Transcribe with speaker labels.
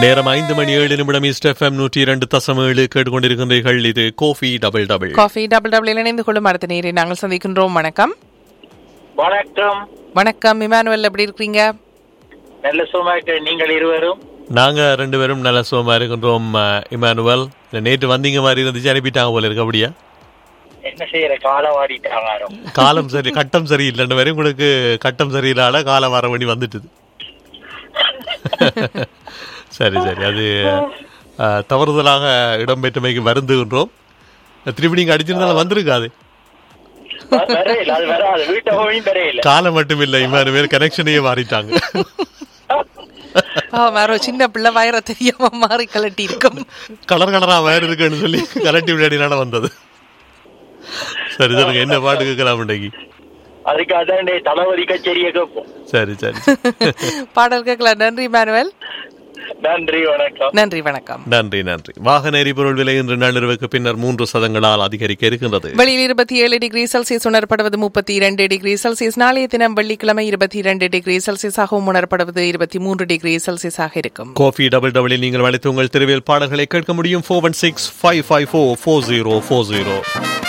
Speaker 1: நேரம் ஐந்து மணி ஏழு நிமிடம் ஈஸ்ட் எஃப்எம் நூற்றி இரண்டு தசம் ஏழு கேட்டுக்கொண்டிருக்கின்றீர்கள் இது coffee double double
Speaker 2: coffee double double இணைந்து கொள்ளும் அடுத்த நேரை நாங்கள் சந்திக்கின்றோம் வணக்கம்
Speaker 3: வணக்கம்
Speaker 2: வணக்கம் இமானுவல் எப்படி இருக்கீங்க
Speaker 3: நல்ல சுமாக்கு நீங்கள் இருவரும்
Speaker 1: நாங்க ரெண்டு பேரும் நல்ல சுகமா இருக்கின்றோம் அஹ், இமானுவல் இல்ல, நேற்று வந்தீங்க மாதிரி இருந்துச்சு அனுப்பிட்டாங்க போல இருக்கு அப்படியா
Speaker 3: என்ன செய்யற காலம் வாடிட்டாங்க
Speaker 1: காலம் சரி கட்டம் சரியில்லைன்னு வரை உங்களுக்கு கட்டம் சரியில்லாத காலம் வர வேண்டி வந்துட்டுது சரி சரி அது அஹ், தவறுதலாக இடம்பெற்றமைக்கு வருந்துகின்றோம் திருப்பி நீங்க அடிச்சிருந்தாலும் வந்திருக்காது
Speaker 3: வரையில அது வராது வீட்டை போய் வரையில
Speaker 1: காலம் மட்டும் இல்லை இமானுவேல் கனெக்ஷனையே மாறிட்டாங்க
Speaker 2: ஆ, வேற சின்ன பிள்ளை வயர தெரியாம மாறி கலட்டி இருக்கும்
Speaker 1: கலர் கலரா வேறு இருக்குன்னு சொல்லி கலட்டி விளையாடினால வந்தது சரி சொல்லுங்க என்ன பாட்டு கேட்கலாம் இன்னைக்கு
Speaker 3: அதுக்கு அதான் தளபதி கச்சேரியை கேட்போம்
Speaker 1: சரி சரி
Speaker 2: பாடல் கேட்கலாம் நன்றி இமானுவல்
Speaker 3: நன்றி வணக்கம்
Speaker 2: நன்றி வணக்கம்
Speaker 1: நன்றி நன்றி வாகன எரிபொருள் விலை இன்று நள்ளிரவுக்கு பின்னர் மூன்று சதங்களால் அதிகரிக்க இருக்கின்றது
Speaker 2: வெளியில் இருபத்தி ஏழு டிகிரி செல்சியஸ் உணரப்படுவது முப்பத்தி இரண்டு டிகிரி செல்சியஸ் நாளைய தினம் வெள்ளிக்கிழமை இருபத்தி இரண்டு டிகிரி செல்சியஸாகவும் உணரப்படுவது இருபத்தி மூன்று டிகிரி செல்சியஸாக இருக்கும்
Speaker 1: கோஃபி டபுள் டபுளில் நீங்கள் அழைத்து உங்கள் திருவியல் பாடல்களை கேட்க முடியும் four one six five five four four zero four zero